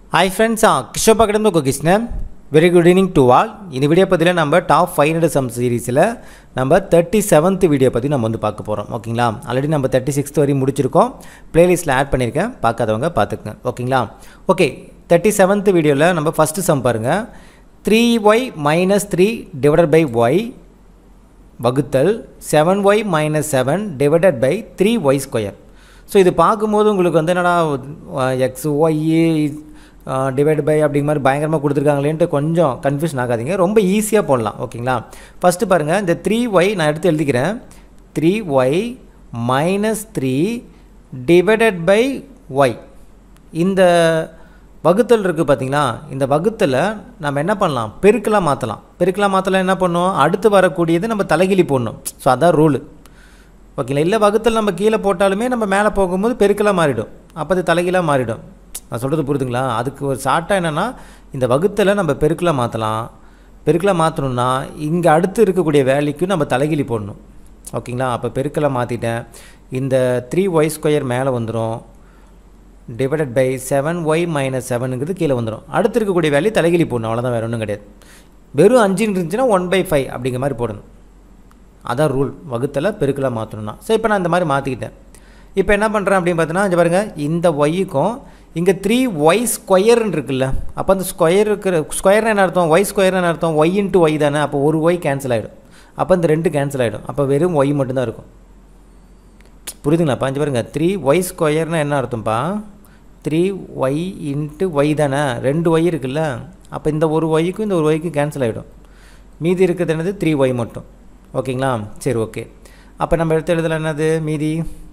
hi friends கிஷோப் academy Krishnan very good evening to all இந்த video பற்றியில் நம்ம டாப் ஃபைவ் ஹண்ட்ரட் சம் சீரீஸில் நம்ம தேர்ட்டி செவன்த் வீடியோ பற்றி நம்ம வந்து பார்க்க போகிறோம் ஓகேங்களா ஆல்ரெடி நம்ம தேர்ட்டி சிக்ஸ்த் வரையும் முடிச்சிருக்கோம் ப்ளேலிஸ்ட்டில் ஆட் பண்ணியிருக்கேன் பார்க்காதவங்க பார்த்துக்குங்க ஓகேங்களா ஓகே தேர்ட்டி செவன்த் வீடியோவில் நம்ம ஃபஸ்ட்டு சம் பாருங்கள் three y minus three divided by y வகுத்தல் seven y minus seven divided by three y square so இது பார்க்கும்போது உங்களுக்கு வந்து என்னடா எக்ஸ் ஒய் டிவைட் பை அப்படிங்கிற மாதிரி பயங்கரமாக கொடுத்துருக்காங்களேன்ட்டு கொஞ்சம் கன்ஃபியூஷன் ஆகாதீங்க ரொம்ப ஈஸியாக போடலாம் ஓகேங்களா ஃபஸ்ட்டு பாருங்கள் இந்த த்ரீ ஒய் நான் எடுத்து எழுதிக்கிறேன் three y minus three divided by y இந்த வகுத்தல் இருக்குது பார்த்தீங்களா இந்த வகுத்தில் நம்ம என்ன பண்ணலாம் பெருக்கலாக மாற்றலாம் பெருக்கலாக மாற்றலாம் என்ன பண்ணுவோம் அடுத்து வரக்கூடியது நம்ம தலைகிலி போடணும் ஸோ அதான் ரூலு ஓகேங்களா இல்லை வகுத்தல் நம்ம கீழே போட்டாலுமே நம்ம மேலே போகும்போது பெருக்கலாக மாறிடும் அப்போ அது தலைகீழாக மாறிடும் நான் சொல்கிறது புரிதுங்களா அதுக்கு ஒரு ஷார்ட்டாக என்னென்னா இந்த வகுத்தில் நம்ம பெருக்கலாக மாற்றலாம் பெருக்கலாக மாற்றணும்னா இங்கே அடுத்து இருக்கக்கூடிய வேல்யூக்கு நம்ம தலைகிலி போடணும் ஓகேங்களா அப்போ பெருக்கலாக மாற்றிட்டேன் இந்த த்ரீ ஒய் ஸ்கொயர் மேலே வந்துடும் divided by seven y minus செவனுங்கிறது கீழே வந்துடும் அடுத்து இருக்கக்கூடிய வேல்யூ தலைகிலி போடணும் அவ்வளோதான் வேறு ஒன்றும் கிடையாது வெறும் அஞ்சுன்னு இருந்துச்சுன்னா ஒன் பை ஃபைவ் அப்படிங்கிற மாதிரி போடணும் அதான் ரூல் வகுத்தில் பெருக்கலாக மாற்றணும்னா ஸோ இப்போ நான் இந்த மாதிரி மாற்றிக்கிட்டேன் இப்போ என்ன பண்ணுறேன் அப்படின்னு பார்த்தீங்கன்னா இங்கே பாருங்கள் இந்த ஒய்க்கும் இங்கே த்ரீ ஒய் ஸ்கொயர்னு இருக்குல்ல அப்போ அந்த ஸ்கொயர் இருக்கிற ஸ்கொயர்னு என்ன அர்த்தம் ஒய் ஸ்கொயர்னு என்ன அர்த்தம் ஒய் இன்ட்டு ஒய் தானே அப்போ ஒரு ஒய் கேன்சல் ஆகிடும் அப்போ இந்த ரெண்டு கேன்சல் ஆகிடும் அப்போ வெறும் ஒய் மட்டும்தான் இருக்கும் புரியுதுங்களாப்பா அஞ்சு பாருங்க த்ரீ ஒய் ஸ்கொயர்னால் என்ன அர்த்தம்ப்பா த்ரீ ஒய் இன்ட்டு ஒய் தானே ரெண்டு ஒய் இருக்குல்ல அப்போ இந்த ஒரு ஒய்க்கும் இந்த ஒரு ஒய்க்கும் கேன்சல் ஆகிடும் மீதி இருக்கிறது என்னது த்ரீ ஒய் மட்டும் ஓகேங்களா சரி ஓகே அப்போ நம்ம எடுத்து எழுதல என்னது மீதி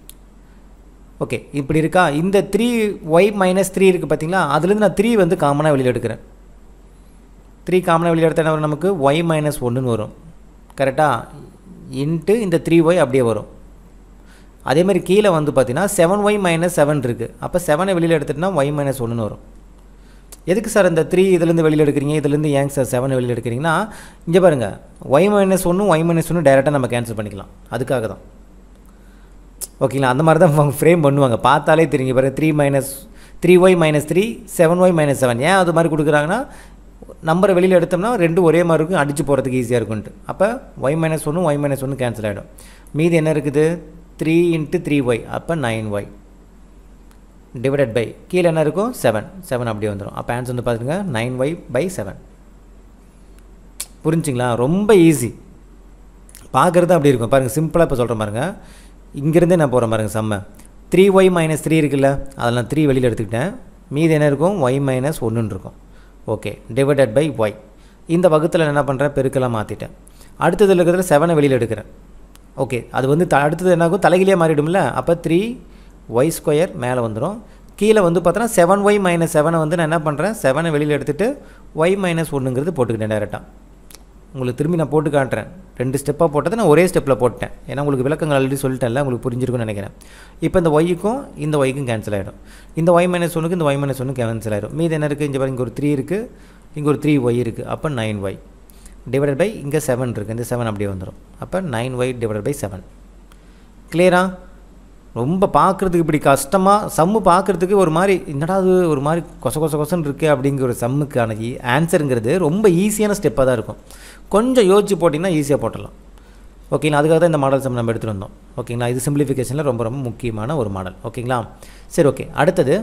ஓகே இப்படி இருக்கா இந்த த்ரீ ஒய் மைனஸ் த்ரீ இருக்குது பார்த்தீங்களா அதுலேருந்து நான் த்ரீ வந்து காமனாக வெளியில் எடுக்கிறேன் த்ரீ காமனாக வெளியில் எடுத்தால் என்ன வரும் நமக்கு ஒய் மைனஸ் ஒன்றுன்னு வரும் கரெக்டாக இன்ட்டு இந்த த்ரீ ஒய் அப்படியே வரும் அதே மாதிரி கீழே வந்து பார்த்தீங்கன்னா செவன் ஒய் மைனஸ் செவன் இருக்குது அப்போ செவனை வெளியில் எடுத்துட்டுனா ஒய் மைனஸ் ஒன்றுன்னு வரும் எதுக்கு சார் இந்த த்ரீ இதுலேருந்து வெளியில் எடுக்கிறீங்க இதுலேருந்து ஏங்க சார் செவன் வெளியில் எடுக்கிறீங்கன்னா இங்கே பாருங்கள் ஒய் மைனஸ் ஒன்று ஒய் மைனஸ் ஒன்று டேரெக்டாக நம்ம கேன்சல் பண்ணிக்கலாம் அதுக்காக தான் ஓகேங்களா அந்த மாதிரி தான் ஃப்ரேம் பண்ணுவாங்க பார்த்தாலே தெரியுங்க பாருங்கள் three minus three y minus three seven y minus seven ஏன் அது மாதிரி கொடுக்குறாங்கன்னா நம்பரை வெளியில் எடுத்தோம்னா ரெண்டு ஒரே மாதிரி இருக்கும் அடித்து போகிறதுக்கு ஈஸியாக இருக்கும்ட்டு அப்போ ஒய் மைனஸ் ஒன்று ஒய் மைனஸ் ஒன்று கேன்சல் ஆகிடும் மீதி என்ன இருக்குது த்ரீ இன்ட்டு த்ரீ ஒய் அப்போ நைன் ஒய் டிவைடட் பை கீழே என்ன இருக்கும் செவன் செவன் அப்படியே வந்துடும் அப்போ ஆன்சர் வந்து பார்த்துங்க நைன் ஒய் பை செவன் புரிஞ்சுங்களா ரொம்ப ஈஸி பார்க்குறது அப்படி இருக்கும் பாருங்கள் சிம்பிளாக இப்போ சொல்கிற பாருங்க இங்கேருந்தே நான் போகிறேன் பாருங்கள் செம்ம த்ரீ ஒய் மைனஸ் த்ரீ இருக்குல்ல அதில் நான் த்ரீ வெளியில் எடுத்துக்கிட்டேன் மீதி என்ன இருக்கும் ஒய் மைனஸ் ஒன்றுன்னு இருக்கும் ஓகே டிவைடட் பை ஒய் இந்த வகுத்தில் என்ன பண்ணுறேன் பெருக்கெல்லாம் மாற்றிட்டேன் அடுத்ததில் இருக்கிறதுல செவனை வெளியில் எடுக்கிறேன் ஓகே அது வந்து த அடுத்தது என்னாகும் தலைகிலே மாறிடும்ல அப்போ த்ரீ ஒய் ஸ்கொயர் மேலே வந்துடும் கீழே வந்து பார்த்தோன்னா செவன் ஒய் மைனஸ் செவனை வந்து நான் என்ன பண்ணுறேன் செவனை வெளியில் எடுத்துகிட்டு ஒய் மைனஸ் ஒன்றுங்கிறது போட்டுக்கிட்டேன் டேரெக்டாக உங்களுக்கு திரும்பி நான் போட்டு காட்டுறேன் ரெண்டு ஸ்டெப்பாக போட்டதை நான் ஒரே ஸ்டெப்பில் போட்டேன் ஏன்னா உங்களுக்கு விளக்கங்கள் ஆல்ரெடி சொல்லிட்டேன்ல உங்களுக்கு புரிஞ்சிருக்கும்னு நினைக்கிறேன் இப்போ இந்த ஒய்க்கும் இந்த ஒய்க்கும் கேன்சல் ஆகிடும் இந்த ஒய் மைனஸ் ஒன்றுக்கு இந்த ஒய் மைனஸ் ஒன்று கேன்சல் ஆகிடும் மீது என்ன இருக்குது இங்கே பாருங்க இங்கே ஒரு த்ரீ இருக்குது இங்கே ஒரு த்ரீ ஒய் இருக்குது அப்போ நைன் ஒய் டிவைடட் பை இங்கே செவன் இருக்குது இந்த செவன் அப்படியே வந்துடும் அப்போ nine y divided by seven கிளியரா ரொம்ப பார்க்குறதுக்கு இப்படி கஷ்டமாக சம்மு பார்க்குறதுக்கு ஒரு மாதிரி என்னடா அது ஒரு மாதிரி கொச கொச கொசன்னு இருக்குது அப்படிங்கிற ஒரு சம்முக்கான ஆன்சருங்கிறது ரொம்ப ஈஸியான ஸ்டெப்பாக தான் இருக்கும் கொஞ்சம் யோசிச்சு போட்டிங்கன்னா ஈஸியாக போட்டலாம் ஓகேங்களா அதுக்காக தான் இந்த மாடல் சம் நம்ம எடுத்துகிட்டு வந்தோம் ஓகேங்களா இது சிம்பிளிஃபிகேஷனில் ரொம்ப ரொம்ப முக்கியமான ஒரு மாடல் ஓகேங்களா சரி ஓகே அடுத்தது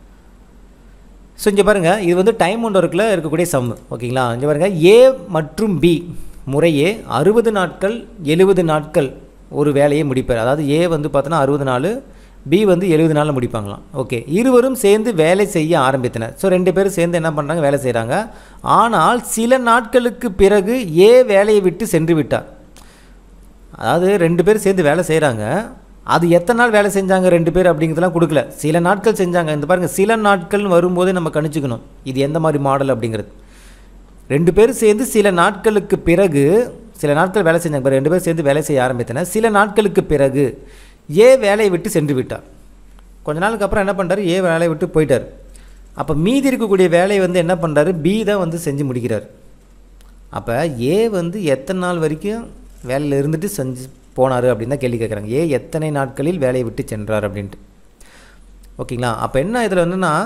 ஸோ இங்கே பாருங்கள் இது வந்து டைம் ஒன்று ஒர்க்கில் இருக்கக்கூடிய சம்மு ஓகேங்களா இங்கே பாருங்கள் ஏ மற்றும் பி முறையே அறுபது நாட்கள் எழுபது நாட்கள் ஒரு வேலையை முடிப்பார் அதாவது ஏ வந்து பார்த்தோன்னா அறுபது நாள் பி வந்து எழுபது நாளில் முடிப்பாங்களாம் ஓகே இருவரும் சேர்ந்து வேலை செய்ய ஆரம்பித்தனர் ஸோ ரெண்டு பேரும் சேர்ந்து என்ன பண்ணுறாங்க வேலை செய்கிறாங்க ஆனால் சில நாட்களுக்கு பிறகு ஏ வேலையை விட்டு சென்று விட்டார் அதாவது ரெண்டு பேர் சேர்ந்து வேலை செய்கிறாங்க அது எத்தனை நாள் வேலை செஞ்சாங்க ரெண்டு பேர் அப்படிங்கிறதுலாம் கொடுக்கல சில நாட்கள் செஞ்சாங்க இந்த பாருங்கள் சில நாட்கள்னு வரும்போதே நம்ம கணிச்சுக்கணும் இது எந்த மாதிரி மாடல் அப்படிங்கிறது ரெண்டு பேரும் சேர்ந்து சில நாட்களுக்கு பிறகு சில நாட்கள் வேலை செஞ்சாங்க ரெண்டு பேரும் சேர்ந்து வேலை செய்ய ஆரம்பித்தனர் சில நாட்களுக்கு பிறகு ஏ வேலையை விட்டு சென்று விட்டார் கொஞ்ச நாளுக்கு அப்புறம் என்ன பண்ணுறாரு ஏ வேலையை விட்டு போயிட்டார் அப்போ மீதி இருக்கக்கூடிய வேலையை வந்து என்ன பண்ணுறாரு பி தான் வந்து செஞ்சு முடிக்கிறார் அப்போ ஏ வந்து எத்தனை நாள் வரைக்கும் வேலையில் இருந்துட்டு செஞ்சு போனார் அப்படின்னு தான் கேள்வி கேட்குறாங்க ஏ எத்தனை நாட்களில் வேலையை விட்டு சென்றார் அப்படின்ட்டு ஓகேங்களா அப்போ என்ன இதில் வந்துன்னா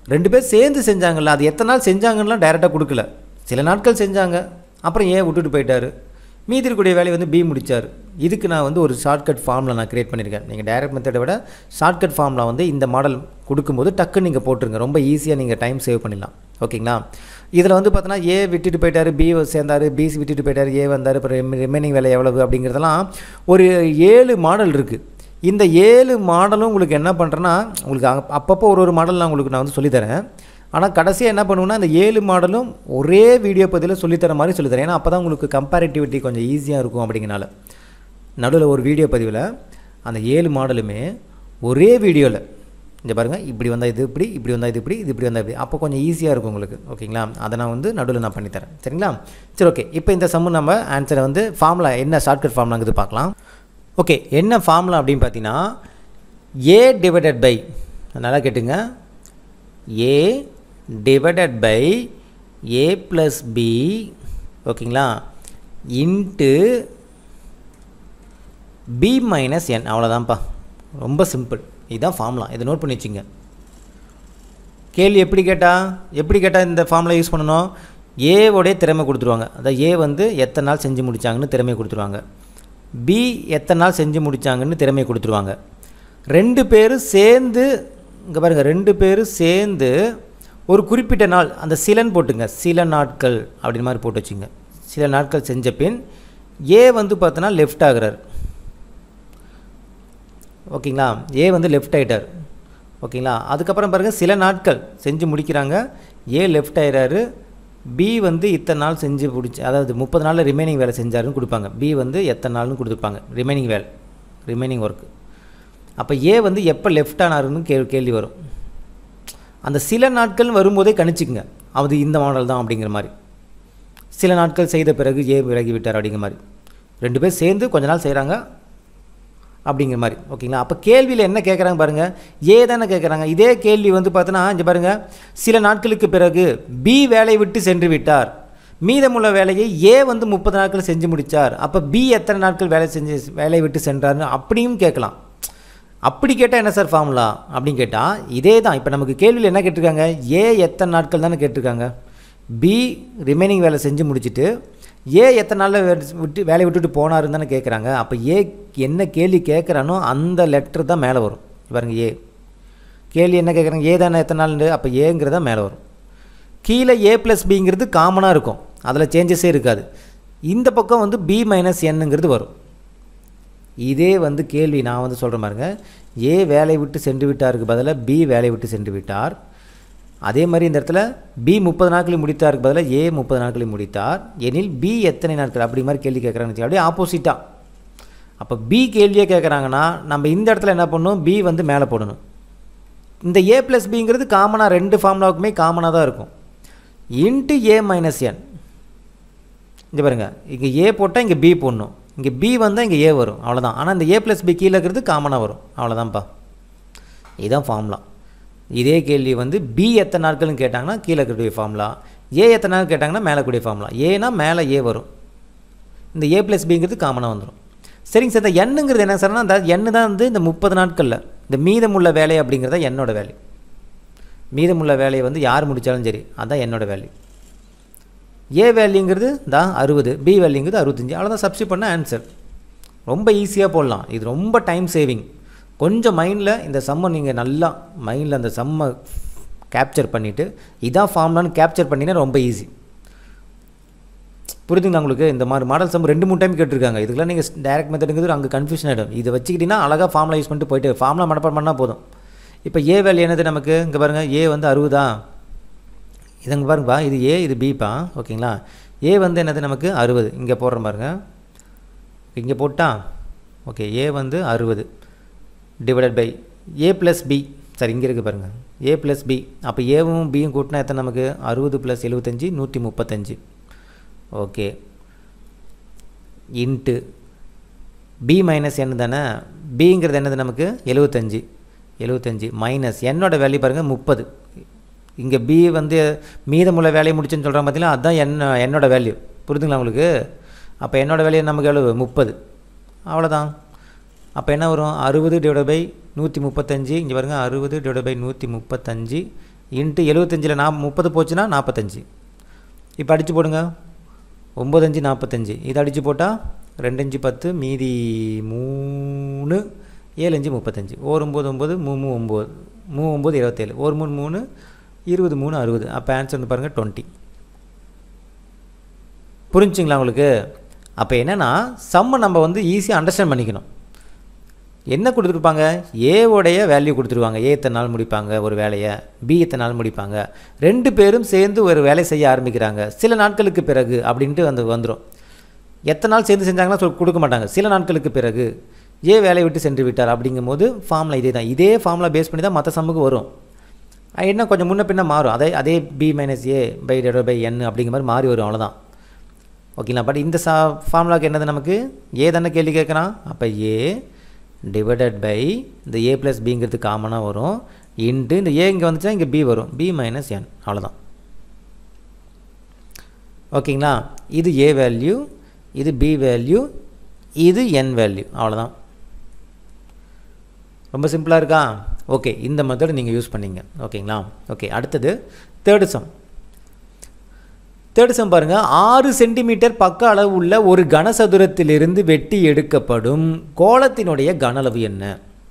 ரெண்டு பேர் சேர்ந்து செஞ்சாங்கல்ல அது எத்தனை நாள் செஞ்சாங்கலாம் டைரெக்டாக கொடுக்கல சில நாட்கள் செஞ்சாங்க அப்புறம் ஏன் விட்டுட்டு போயிட்டாரு மீதி இருக்கக்கூடிய வேலையை வந்து பி முடிச்சார் இதுக்கு நான் வந்து ஒரு ஷார்ட்கட் ஃபார்மில் நான் கிரியேட் பண்ணியிருக்கேன் நீங்கள் டைரக்ட் மெத்தடை விட ஷார்ட்கட் ஃபார்மில் வந்து இந்த மாடல் கொடுக்கும்போது டக்குன்னு நீங்கள் போட்டுருங்க ரொம்ப ஈஸியாக நீங்கள் டைம் சேவ் பண்ணிடலாம் ஓகேங்களா இதில் வந்து பார்த்தோன்னா ஏ விட்டுட்டு போயிட்டார் பி சேர்ந்தார் பிசி விட்டுட்டு போயிட்டார் ஏ வந்தார் இப்போ ரிமைனிங் வேலை எவ்வளவு அப்படிங்கிறதெல்லாம் ஒரு ஏழு மாடல் இருக்குது இந்த ஏழு மாடலும் உங்களுக்கு என்ன பண்ணுறேன்னா உங்களுக்கு அங்க- அப்பப்போ ஒரு ஒரு மாடல் நான் உங்களுக்கு நான் வந்து சொல்லித்தரேன் ஆனால் கடைசியாக என்ன பண்ணுவேன்னா இந்த ஏழு மாடலும் ஒரே வீடியோ பதிவில் சொல்லித்தர மாதிரி சொல்லித்தரேன் ஏன்னா அப்போ தான் உங்களுக்கு கம்பேரிட்டிவிட்டி கொஞ்சம் ஈஸியாக இருக்கும் அப்படிங்கிறனால நடுவில் ஒரு வீடியோ பதிவில் அந்த ஏழு மாடலுமே ஒரே வீடியோவில் இங்கே பாருங்கள் இப்படி வந்தால் இது இப்படி இப்படி வந்தால் இது இப்படி இது இப்படி வந்தால் இப்படி அப்போ கொஞ்சம் ஈஸியாக இருக்கும் உங்களுக்கு ஓகேங்களா அதை நான் வந்து நடுவில் நான் பண்ணித்தரேன் சரிங்களா சரி ஓகே இப்போ இந்த சம்மு நம்ம ஆன்சரை வந்து ஃபார்முலா என்ன ஷார்ட்கட் ஃபார்முலாங்கிறது பார்க்கலாம் ஓகே என்ன ஃபார்முலா அப்படின்னு பார்த்தீங்கன்னா ஏ டிவைடட் பை நல்லா கேட்டுங்க A divided by A plus B ஓகேங்களா இன்ட்டு பி மைனஸ் என் அவ்வளோதான்ப்பா ரொம்ப சிம்பிள் இதுதான் ஃபார்முலா இதை நோட் பண்ணி வச்சுங்க கேள்வி எப்படி கேட்டால் எப்படி கேட்டால் இந்த ஃபார்முலா யூஸ் பண்ணணும் ஏவோடைய திறமை கொடுத்துருவாங்க அதாவது ஏ வந்து எத்தனை நாள் செஞ்சு முடிச்சாங்கன்னு திறமை கொடுத்துருவாங்க பி எத்தனை நாள் செஞ்சு முடிச்சாங்கன்னு திறமை கொடுத்துருவாங்க ரெண்டு பேரும் சேர்ந்து இங்கே பாருங்கள் ரெண்டு பேரும் சேர்ந்து ஒரு குறிப்பிட்ட நாள் அந்த சிலன் போட்டுங்க சில நாட்கள் அப்படின்னு மாதிரி போட்டு வச்சுங்க சில நாட்கள் செஞ்ச பின் ஏ வந்து பார்த்தோன்னா லெஃப்ட் ஆகுறார் ஓகேங்களா ஏ வந்து லெஃப்ட் ஆகிட்டார் ஓகேங்களா அதுக்கப்புறம் பாருங்கள் சில நாட்கள் செஞ்சு முடிக்கிறாங்க ஏ லெஃப்ட் ஆயிறாரு பி வந்து இத்தனை நாள் செஞ்சு முடிச்சு அதாவது முப்பது நாளில் ரிமைனிங் வேலை செஞ்சாருன்னு கொடுப்பாங்க பி வந்து எத்தனை நாள்னு கொடுத்துருப்பாங்க ரிமைனிங் வேலை ரிமைனிங் ஒர்க்கு அப்போ ஏ வந்து எப்போ லெஃப்ட் ஆனாருன்னு கே கேள்வி வரும் அந்த சில நாட்கள் வரும்போதே கணிச்சிக்கங்க அது இந்த மாடல் தான் அப்படிங்கிற மாதிரி சில நாட்கள் செய்த பிறகு ஏ விலகி விட்டார் அப்படிங்கிற மாதிரி ரெண்டு பேர் சேர்ந்து கொஞ்ச நாள் செய்கிறாங்க அப்படிங்கிற மாதிரி ஓகேங்களா அப்போ கேள்வியில் என்ன கேட்குறாங்க பாருங்கள் ஏ தானே கேட்குறாங்க இதே கேள்வி வந்து பார்த்தோன்னா இங்கே பாருங்கள் சில நாட்களுக்கு பிறகு பி வேலையை விட்டு சென்று விட்டார் மீதமுள்ள வேலையை ஏ வந்து முப்பது நாட்கள் செஞ்சு முடித்தார் அப்போ பி எத்தனை நாட்கள் வேலை செஞ்சு வேலையை விட்டு சென்றார்னு அப்படியும் கேட்கலாம் அப்படி கேட்டால் என்ன சார் ஃபார்முலா அப்படின்னு கேட்டால் இதே தான் இப்போ நமக்கு கேள்வியில் என்ன கேட்டிருக்காங்க ஏ எத்தனை நாட்கள் தானே கேட்டிருக்காங்க பி ரிமைனிங் வேலை செஞ்சு முடிச்சுட்டு ஏ எத்தனை நாளில் விட்டு வேலையை விட்டுட்டு போனாருன்னு தானே கேட்குறாங்க அப்போ ஏ என்ன கேள்வி கேட்குறானோ அந்த லெட்டர் தான் மேலே வரும் பாருங்க ஏ கேள்வி என்ன கேட்குறாங்க ஏ தானே எத்தனை நாள் அப்போ ஏங்கிறதா மேலே வரும் கீழே ஏ ப்ளஸ் பிங்கிறது காமனாக இருக்கும் அதில் சேஞ்சஸே இருக்காது இந்த பக்கம் வந்து பி மைனஸ் என்னங்கிறது வரும் இதே வந்து கேள்வி நான் வந்து சொல்கிற பாருங்க ஏ வேலையை விட்டு சென்று விட்டாருக்கு பதிலாக பி வேலையை விட்டு சென்று விட்டார் அதே மாதிரி இந்த இடத்துல பி முப்பது நாட்களில் முடித்தாருக்கு பதிலாக ஏ முப்பது நாட்களில் முடித்தார் எனில் பி எத்தனை நாட்கள் அப்படி மாதிரி கேள்வி கேட்குறாங்கன்னு அப்படியே ஆப்போசிட்டாக அப்போ பி கேள்வியே கேட்குறாங்கன்னா நம்ம இந்த இடத்துல என்ன பண்ணணும் பி வந்து மேலே போடணும் இந்த ஏ ப்ளஸ் பிங்கிறது காமனாக ரெண்டு ஃபார்முலாவுக்குமே காமனாக தான் இருக்கும் இன்ட்டு ஏ மைனஸ் என் இங்கே பாருங்கள் இங்கே ஏ போட்டால் இங்கே பி போடணும் இங்கே பி வந்தால் இங்கே ஏ வரும் அவ்வளோதான் ஆனால் இந்த ஏ ப்ளஸ் பி கீழே இருக்கிறது காமனாக வரும் அவ்வளோதான்ப்பா இதுதான் ஃபார்முலா இதே கேள்வி வந்து பி எத்தனை நாட்கள்னு கேட்டாங்கன்னா கீழே இருக்கக்கூடிய ஃபார்முலா ஏ எத்தனை நாள் கேட்டாங்கன்னா மேலே கூடிய ஃபார்முலா ஏனா மேலே ஏ வரும் இந்த ஏ ப்ளஸ் பிங்கிறது காமனாக வந்துடும் சரிங்க சார் இந்த எண்ணுங்கிறது என்ன சார்னா அந்த எண்ணு தான் வந்து இந்த முப்பது நாட்களில் இந்த மீதமுள்ள வேலை அப்படிங்கிறத என்னோட வேலை மீதமுள்ள வேலையை வந்து யார் முடித்தாலும் சரி அதான் என்னோட வேல்யூ ஏ வேல்யூங்கிறது தான் அறுபது பி வேல்யூங்கிறது அறுபத்தஞ்சி அவ்வளோதான் சப்ஸ்டியூட் பண்ண ஆன்சர் ரொம்ப ஈஸியாக போடலாம் இது ரொம்ப டைம் சேவிங் கொஞ்சம் மைண்டில் இந்த சம்மை நீங்கள் நல்லா மைண்டில் அந்த சம்மை கேப்சர் பண்ணிவிட்டு இதான் ஃபார்ம்லான்னு கேப்சர் பண்ணினா ரொம்ப ஈஸி புரியுதுங்களா உங்களுக்கு இந்த மாதிரி மாடல் சம் ரெண்டு மூணு டைம் கேட்டிருக்காங்க இதுக்கெல்லாம் நீங்கள் டேரக்ட் மெத்தடுங்கிறது அங்கே கன்ஃபியூஷன் ஆகிடும் இதை வச்சுக்கிட்டிங்கன்னா அழகாக ஃபார்முலா யூஸ் பண்ணிட்டு போயிட்டு ஃபார்முலா மனப்பாடம் பண்ணால் போதும் இப்போ ஏ வேல்யூ என்னது நமக்கு இங்கே பாருங்கள் ஏ வந்து அறுபதா இதுங்க பாருங்கப்பா இது ஏ இது பிப்பா ஓகேங்களா ஏ வந்து என்னது நமக்கு அறுபது இங்கே போடுற பாருங்க இங்கே போட்டா ஓகே ஏ வந்து அறுபது divided by A plus B சரி இங்கே இருக்குது பாருங்கள் ஏ ப்ளஸ் பி அப்போ ஏவும் பியும் கூட்டினா எத்தனை நமக்கு அறுபது ப்ளஸ் எழுபத்தஞ்சி நூற்றி முப்பத்தஞ்சு ஓகே இன்ட்டு பி மைனஸ் என்ன தானே பிங்கிறது என்னது நமக்கு எழுபத்தஞ்சி எழுபத்தஞ்சி மைனஸ் என்னோட வேல்யூ பாருங்கள் முப்பது இங்கே பி வந்து மீதமுள்ள வேலையை முடிச்சுன்னு சொல்கிறாங்க பார்த்தீங்களா அதுதான் என்ன என்னோட வேல்யூ புரிதுங்களா உங்களுக்கு அப்போ என்னோட வேல்யூ நமக்கு எவ்வளவு முப்பது அவ்வளோதான் அப்போ என்ன வரும் அறுபது டிவைட் பை நூற்றி முப்பத்தஞ்சு இங்கே பாருங்கள் அறுபது டிவைட் பை நூற்றி முப்பத்தஞ்சு இன்ட்டு எழுபத்தஞ்சில் நா முப்பது போச்சுன்னா நாற்பத்தஞ்சு இப்போ அடித்து போடுங்க ஒம்பதஞ்சு நாற்பத்தஞ்சு இதை அடித்து போட்டால் ரெண்டஞ்சு பத்து மீதி மூணு ஏழஞ்சு முப்பத்தஞ்சு ஒரு ஒம்பது ஒம்பது மூ மூ ஒம்பது மூ ஒம்பது இருபத்தேழு ஒரு மூணு மூணு இருபது மூணு அறுபது அப்போ ஆன்சர் வந்து பாருங்கள் டுவெண்ட்டி புரிஞ்சுங்களா உங்களுக்கு அப்போ என்னென்னா சம்மை நம்ம வந்து ஈஸியாக அண்டர்ஸ்டாண்ட் பண்ணிக்கணும் என்ன கொடுத்துருப்பாங்க ஏவோடைய வேல்யூ கொடுத்துருவாங்க ஏ இத்தனை நாள் முடிப்பாங்க ஒரு வேலையை பி இத்தனை நாள் முடிப்பாங்க ரெண்டு பேரும் சேர்ந்து ஒரு வேலை செய்ய ஆரம்பிக்கிறாங்க சில நாட்களுக்கு பிறகு அப்படின்ட்டு வந்து வந்துடும் எத்தனை நாள் சேர்ந்து செஞ்சாங்கன்னா சொல் கொடுக்க மாட்டாங்க சில நாட்களுக்கு பிறகு ஏ வேலையை விட்டு சென்று விட்டார் அப்படிங்கும்போது ஃபார்முலா இதே தான் இதே ஃபார்முலா பேஸ் பண்ணி தான் மற்ற சம்முக்கு வரும் அது என்ன கொஞ்சம் முன்ன பின்ன மாறும் அதே அதே பி மைனஸ் ஏ பை டெடோ பை என் அப்படிங்கிற மாதிரி மாறி வரும் அவ்வளோதான் ஓகேங்களா பட் இந்த சா ஃபார்முலாக்கு என்னது நமக்கு ஏ தானே கேள்வி கேட்குறான் அப்போ ஏ டிவைடட் பை இந்த ஏ ப்ளஸ் பிங்கிறது காமனாக வரும் இன்ட்டு இந்த ஏ இங்கே வந்துச்சுன்னா இங்கே பி வரும் பி மைனஸ் என் அவ்வளோதான் ஓகேங்களா இது ஏ வேல்யூ இது பி வேல்யூ இது என் வேல்யூ அவ்வளோதான் ரொம்ப சிம்பிளாக இருக்கா ஓகே இந்த மெத்தட் நீங்கள் யூஸ் பண்ணீங்க ஓகேங்களா ஓகே அடுத்தது தேர்டு சம் தேர்டு சம் பாருங்கள் ஆறு சென்டிமீட்டர் பக்க அளவு உள்ள ஒரு கனசதுரத்திலிருந்து வெட்டி எடுக்கப்படும் கோலத்தினுடைய கன அளவு என்ன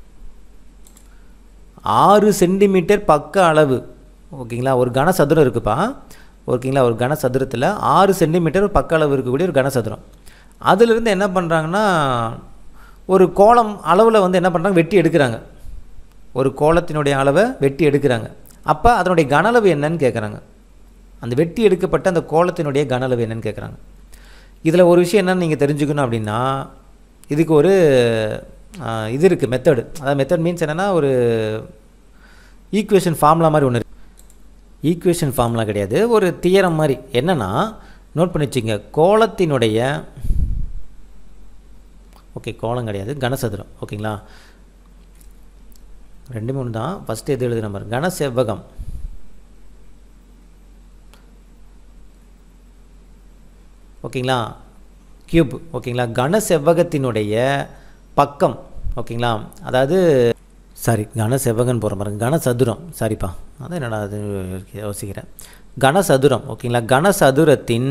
ஆறு சென்டிமீட்டர் பக்க அளவு ஓகேங்களா ஒரு கனசதுரம் இருக்குப்பா ஓகேங்களா ஒரு கனசதுரத்தில் ஆறு சென்டிமீட்டர் பக்க அளவு இருக்கக்கூடிய ஒரு கனசதுரம் அதிலிருந்து என்ன பண்ணுறாங்கன்னா ஒரு கோலம் அளவில் வந்து என்ன பண்ணுறாங்க வெட்டி எடுக்கிறாங்க ஒரு கோலத்தினுடைய அளவை வெட்டி எடுக்கிறாங்க அப்போ அதனுடைய கன அளவு என்னன்னு கேட்குறாங்க அந்த வெட்டி எடுக்கப்பட்ட அந்த கோலத்தினுடைய கன அளவு என்னன்னு கேட்குறாங்க இதில் ஒரு விஷயம் என்னன்னு நீங்கள் தெரிஞ்சுக்கணும் அப்படின்னா இதுக்கு ஒரு ஆஹ், இது இருக்குது மெத்தடு அதாவது மெத்தட் மீன்ஸ் என்னென்னா ஒரு ஈக்குவேஷன் ஃபார்முலா மாதிரி ஒன்று ஈக்குவேஷன் ஃபார்முலா கிடையாது ஒரு தியரம் மாதிரி என்னென்னா நோட் பண்ணி வச்சுங்க கோலத்தினுடைய ஓகே கோலம் கிடையாது கனசதுரம் ஓகேங்களா ரெண்டு மூணு தான் ஃபஸ்ட்டு எது எழுதுன மாதிரி கன செவ்வகம் ஓகேங்களா கியூப் ஓகேங்களா கன செவ்வகத்தினுடைய பக்கம் ஓகேங்களா அதாவது சாரி கன செவ்வகன் போகிற மாதிரி கனசதுரம் சாரிப்பா அதான் என்னடா அது யோசிக்கிறேன் கனசதுரம் ஓகேங்களா கனசதுரத்தின்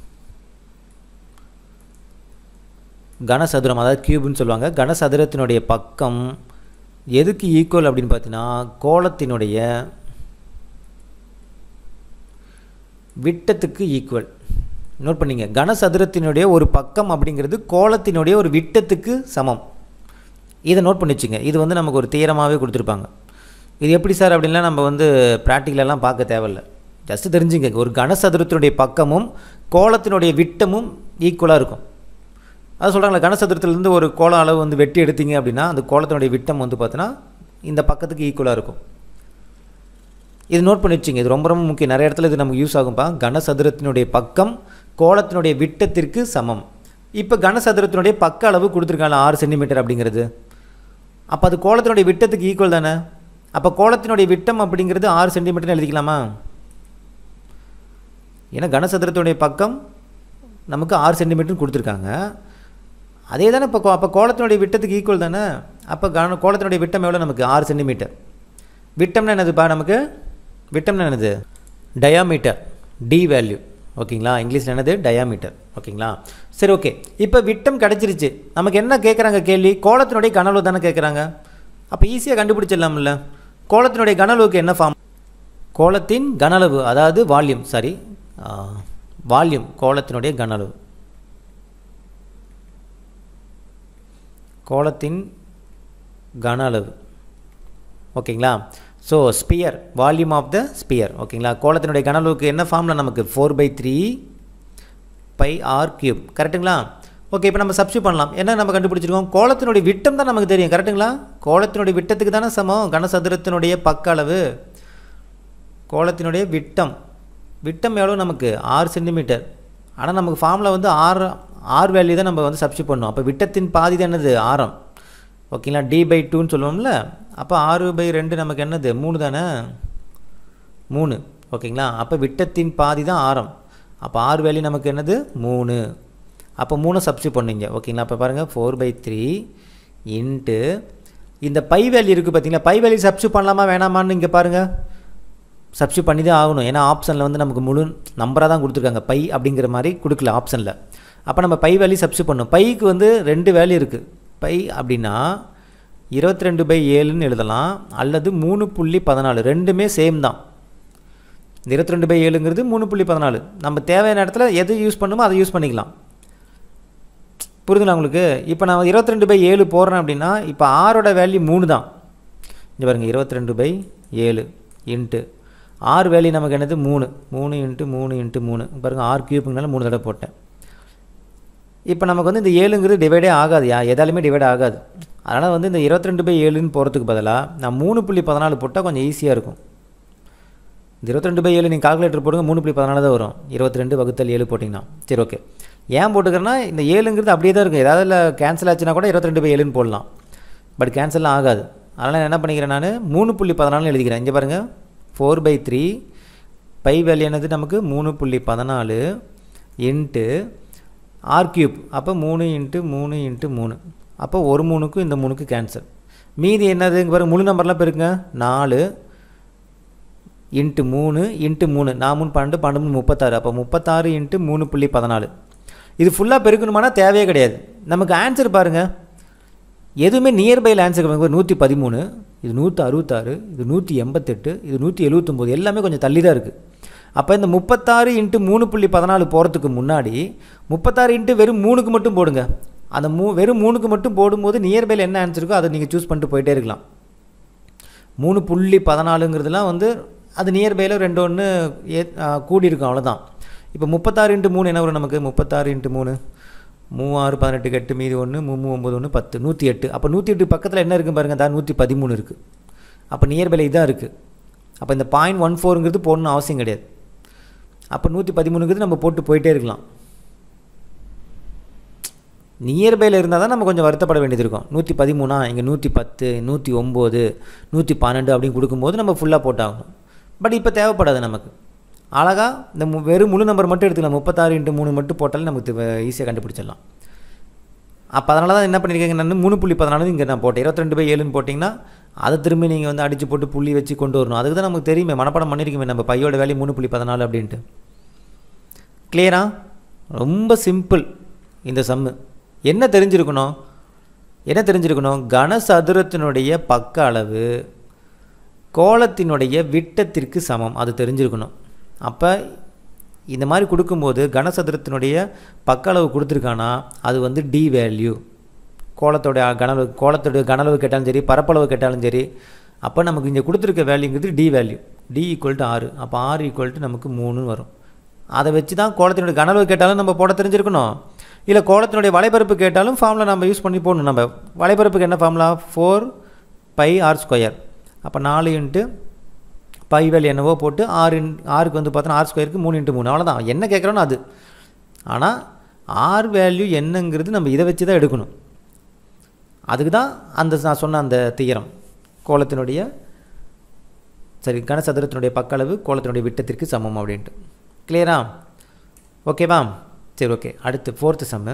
கனசதுரம் அதாவது கியூப்னு சொல்லுவாங்க கனசதுரத்தினுடைய பக்கம் எதுக்கு ஈக்குவல் அப்படின்னு பார்த்தீங்கன்னா கோலத்தினுடைய விட்டத்துக்கு ஈக்குவல் நோட் பண்ணிங்க கனசதுரத்தினுடைய ஒரு பக்கம் அப்படிங்கிறது கோலத்தினுடைய ஒரு விட்டத்துக்கு சமம் இதை நோட் பண்ணி வச்சுங்க இது வந்து நமக்கு ஒரு தீரமாகவே கொடுத்துருப்பாங்க இது எப்படி சார் அப்படின்லாம் நம்ம வந்து ப்ராக்டிக்கலெல்லாம் பார்க்க தேவையில்ல ஜஸ்ட் தெரிஞ்சுங்க ஒரு கனசதுரத்தினுடைய பக்கமும் கோலத்தினுடைய விட்டமும் ஈக்குவலாக இருக்கும் அது சொல்கிறாங்களே கனசதுரத்துலேருந்து ஒரு கோலம் அளவு வந்து வெட்டி எடுத்தீங்க அப்படின்னா அந்த கோலத்தினுடைய விட்டம் வந்து பார்த்தீங்கன்னா இந்த பக்கத்துக்கு ஈக்குவலாக இருக்கும் இது நோட் பண்ணி வச்சுங்க இது ரொம்ப ரொம்ப முக்கியம் நிறைய இடத்துல இது நமக்கு யூஸ் ஆகும்பா கனசதுரத்தினுடைய பக்கம் கோலத்தினுடைய விட்டத்திற்கு சமம் இப்போ கனசதுரத்தினுடைய பக்க அளவு கொடுத்துருக்காங்க ஆறு சென்டிமீட்டர் அப்படிங்கிறது அப்போ அது கோலத்தினுடைய விட்டத்துக்கு ஈக்குவல் தானே அப்போ கோலத்தினுடைய விட்டம் அப்படிங்கிறது ஆறு சென்டிமீட்டர்னு எழுதிக்கலாமா ஏன்னா கனசதுரத்தினுடைய பக்கம் நமக்கு ஆறு சென்டிமீட்டர்னு கொடுத்துருக்காங்க அதே தானே இப்போ கோ- அப்போ கோலத்தினுடைய விட்டத்துக்கு ஈக்குவல் தானே அப்போ கன கோலத்தினுடைய விட்டம் எவ்வளோ நமக்கு ஆறு சென்டிமீட்டர் விட்டம்னா என்னதுப்பா நமக்கு விட்டம்னா என்னது டயாமீட்டர் டி வேல்யூ ஓகேங்களா இங்கிலீஷில் என்னது டயாமீட்டர் ஓகேங்களா சரி ஓகே இப்போ விட்டம் கிடச்சிருச்சு நமக்கு என்ன கேட்குறாங்க கேள்வி கோலத்தினுடைய கனளவு தானே கேட்குறாங்க அப்போ ஈஸியாக கண்டுபிடிச்சிடலாம்ல கோலத்தினுடைய கனளவுக்கு என்ன ஃபார்ம் கோலத்தின் கனளவு அதாவது வால்யூம் சாரி வால்யூம் கோலத்தினுடைய கனளவு கோலத்தின் கன அளவு ஓகேங்களா so sphere volume of the sphere ஓகேங்களா கோலத்தினுடைய கன அளவுக்கு என்ன ஃபார்மில் நமக்கு four by three by r cube கரெக்ட்டுங்களா ஓகே இப்போ நம்ம சப்ஸ்டியூட் பண்ணலாம் என்ன நம்ம கண்டுபிடிச்சிருக்கோம் கோலத்தினுடைய விட்டம் தான் நமக்கு தெரியும் கரெக்ட்டுங்களா கோலத்தினுடைய விட்டத்துக்கு தானே சமம் கனசதுரத்தினுடைய பக்க அளவு கோலத்தினுடைய விட்டம் விட்டம் எவ்வளோ நமக்கு ஆறு சென்டிமீட்டர் ஆனால் நமக்கு ஃபார்மில் வந்து ஆறு ஆர் வேல்யூ தான் நம்ம வந்து சப்ஸ்டியூட் பண்ணோம் அப்போ விட்டத்தின் பாதி தான் என்னது ஆரம் ஓகேங்களா டி பை டூன்னு சொல்லுவோம்ல அப்போ ஆறு பை ரெண்டு நமக்கு என்னது மூணு தானே மூணு ஓகேங்களா அப்போ விட்டத்தின் பாதி தான் ஆரம் அப்போ ஆறு வேல்யூ நமக்கு என்னது மூணு அப்போ மூணு சப்ஸ்டியூட் பண்ணீங்க ஓகேங்களா அப்போ பாருங்கள் ஃபோர் பை த்ரீ இன்ட்டு இந்த பை வேல்யூ இருக்குது பார்த்தீங்களா பை வேல்யூ சப்ஸ்டியூட் பண்ணலாமா வேணாமான்னு இங்கே பாருங்கள் சப்ஸ்டியூட் பண்ணி தான் ஆகணும் ஏன்னா ஆப்ஷனில் வந்து நமக்கு முழு நம்பராக தான் கொடுத்துருக்காங்க பை அப்படிங்கிற மாதிரி கொடுக்கல ஆப்ஷனில் அப்போ நம்ம பை வேல்யூ சப்ஸ்டியூட் பண்ணணும் பைக்கு வந்து ரெண்டு வேல்யூ இருக்குது பை அப்படின்னா இருபத்தி ரெண்டு பை ஏழுன்னு எழுதலாம் அல்லது மூணு புள்ளி பதினாலு ரெண்டுமே சேம் தான் இந்த இருபத்தி ரெண்டு பை ஏழுங்கிறது மூணு புள்ளி பதினாலு நம்ம தேவையான இடத்துல எது யூஸ் பண்ணுமோ அதை யூஸ் பண்ணிக்கலாம் புரியுதுங்களா உங்களுக்கு இப்போ நான் இருபத்தி ரெண்டு பை ஏழு போடுறேன் அப்படின்னா இப்போ ஆரோட வேல்யூ மூணு தான் இங்கே பாருங்கள் இருபத்தி ரெண்டு பை ஏழு இன்ட்டு ஆறு வேல்யூ நமக்கு என்னது மூணு மூணு இன்ட்டு மூணு இன்ட்டு மூணு பாருங்கள் ஆறு கியூப்புங்கனால மூணு தடவை போட்டேன் இப்போ நமக்கு வந்து இந்த ஏழுங்கிறது டிவைடே ஆகாது யா எதாலுமே டிவைட் ஆகாது அதனால் வந்து இந்த இருபத்தி ரெண்டு பை ஏழுன்னு போகிறதுக்கு பதிலாக நான் மூணு புள்ளி பதினாலு போட்டால் கொஞ்சம் ஈஸியாக இருக்கும் இந்த இருபத்தி ரெண்டு பை ஏழு நீங்கள் கால்குலேட்டர் போடுங்க மூணு புள்ளி பதினாலு தான் வரும் இருபத்தி ரெண்டு வகுத்தல் ஏழு போட்டிங்கன்னா சரி ஓகே ஏன் போட்டுக்கிறேன்னா இந்த ஏழுங்கிறது அப்படியே தான் இருக்கும் ஏதாவது இல்லை கேன்சல் ஆச்சுன்னா கூட இருபத்தி ரெண்டு பை ஏழுன்னு போடலாம் பட் கேன்சல்லாம் ஆகாது அதனால் என்ன பண்ணிக்கிறேன் நான் மூணு புள்ளி பதினாலுன்னு எழுதிக்கிறேன் இங்கே பாருங்கள் four by three pi value என்னது நமக்கு மூணு புள்ளி பதினாலு இன்ட்டு ஆர் கியூப் அப்போ மூணு இன்ட்டு மூணு இன்ட்டு மூணு அப்போ ஒரு மூணுக்கும் இந்த மூணுக்கு கேன்சல் மீதி என்னது இங்கே பாருங்க முழு நம்பர்லாம் பெருங்க நாலு இன்ட்டு மூணு இன்ட்டு மூணு நான் மூணு பன்னெண்டு பன்னெண்டு மூணு முப்பத்தாறு அப்போ முப்பத்தாறு இன்ட்டு மூணு புள்ளி பதினாலு இது ஃபுல்லாக பெருக்கணுமானா தேவையே கிடையாது நமக்கு ஆன்சர் பாருங்கள் எதுவுமே நியர்பையில் ஆன்சர் நூற்றி பதிமூணு இது நூற்றி அறுபத்தாறு இது நூற்றி எண்பத்தெட்டு இது நூற்றி எழுபத்தொம்போது எல்லாமே கொஞ்சம் தள்ளி தான் இருக்குது அப்போ இந்த முப்பத்தாறு இன்ட்டு மூணு புள்ளி பதினாலு போகிறதுக்கு முன்னாடி முப்பத்தாறு இன்ட்டு வெறும் மூணுக்கு மட்டும் போடுங்க அந்த மூ வெறும் மூணுக்கு மட்டும் போடும்போது நியர்பையில் என்ன ஆன்சர் இருக்கோ அதை நீங்கள் சூஸ் பண்ணிட்டு போயிட்டே இருக்கலாம் மூணு புள்ளி பதினாலுங்கிறதுலாம் வந்து அது நியர்பையில் ரெண்டு ஒன்று ஏ கூடி இருக்கும் அவ்வளோதான் இப்போ முப்பத்தாறு இன்ட்டு மூணு என்ன வரும் நமக்கு முப்பத்தாறு இன்ட்டு மூணு மூவாறு பதினெட்டுக்கு எட்டு மீதி ஒன்று மூணு ஒம்பது ஒன்று பத்து நூற்றி எட்டு அப்போ நூற்றி எட்டு பக்கத்தில் என்ன இருக்குது பாருங்கள் தான் நூற்றி பதிமூணு இருக்குது அப்போ நியர்பையில் இதான் இருக்குது அப்போ இந்த பாயிண்ட் ஒன் ஃபோருங்கிறது போடணும்னு அவசியம் கிடையாது அப்போ நூற்றி பதிமூணுங்கிறது நம்ம போட்டு போயிட்டே இருக்கலாம் நியர்பையில் இருந்தால் தான் நம்ம கொஞ்சம் வருத்தப்பட வேண்டியது இருக்கும் நூற்றி பதிமூணா இங்கே நூற்றி பத்து நூற்றி ஒம்பது நூற்றி பன்னெண்டு அப்படின்னு கொடுக்கும்போது நம்ம ஃபுல்லாக போட்டாகணும் பட் இப்போ தேவைப்படாது நமக்கு அழகாக இந்த மு- வெறும் முழு நம்பர் மட்டும் எடுத்துக்கலாம் முப்பத்தாறு இன்ட்டு மூணு மட்டும் போட்டாலே நமக்கு ஈஸியாக கண்டுபிடிச்சிடலாம் அப்போ அதனால தான் என்ன பண்ணியிருக்கீங்க நான் மூணு புள்ளி பதினாலு இங்கே நான் போட்டேன் இருபத்தி ரெண்டு பை ஏழுன்னு போட்டிங்கன்னா அதை திரும்பி நீங்கள் வந்து அடித்து போட்டு புள்ளி வச்சு கொண்டு வரணும் அதுக்கு தான் நமக்கு தெரியுமே மனப்பாடம் பண்ணியிருக்கோமே நம்ம பையோட வேல்யூ மூணு புள்ளி பதினாலு அப்படின்ட்டு கிளியரா ரொம்ப சிம்பிள் இந்த சம்மு என்ன தெரிஞ்சிருக்கணும் என்ன தெரிஞ்சிருக்கணும் கனசதுரத்தினுடைய பக்க அளவு கோலத்தினுடைய விட்டத்திற்கு சமம் அது தெரிஞ்சிருக்கணும் அப்போ இந்த மாதிரி கொடுக்கும்போது கனசதுரத்தினுடைய பக்க அளவு கொடுத்துருக்கானா அது வந்து டி வேல்யூ கோலத்தோட கனளவு கோலத்தோட கனளவு கேட்டாலும் சரி பரப்பளவு கேட்டாலும் சரி அப்போ நமக்கு இங்கே கொடுத்துருக்க வேல்யூங்கிறது D value D equal to ஆறு அப்போ ஆறு ஈக்குவல் டு நமக்கு மூணுன்னு வரும் அதை வச்சு தான் கோலத்தினுடைய கனளவு கேட்டாலும் நம்ம போட தெரிஞ்சிருக்கணும் இல்லை கோலத்தினுடைய வலைபரப்பு கேட்டாலும் ஃபார்முலா நம்ம யூஸ் பண்ணி போடணும் நம்ம வலைபரப்புக்கு என்ன formula four pi r square அப்போ நாலு இன்ட்டு பை வேல்யூ என்னவோ போட்டு ஆறு இன் ஆறுக்கு வந்து பார்த்தோன்னா ஆர் ஸ்கொயருக்கு மூணு இன்ட்டு மூணு அவ்வளோதான் என்ன கேட்குறோன்னு அது ஆனால் ஆர் வேல்யூ என்னங்கிறது நம்ம இதை வச்சு தான் எடுக்கணும் அதுக்கு தான் அந்த நான் சொன்ன அந்த தீரம் கோலத்தினுடைய சரி கனசதுரத்தினுடைய பக்களவு கோலத்தினுடைய விட்டத்திற்கு சமம் அப்படின்ட்டு கிளியரா ஓகேவா சரி ஓகே அடுத்து ஃபோர்த்து சம்மு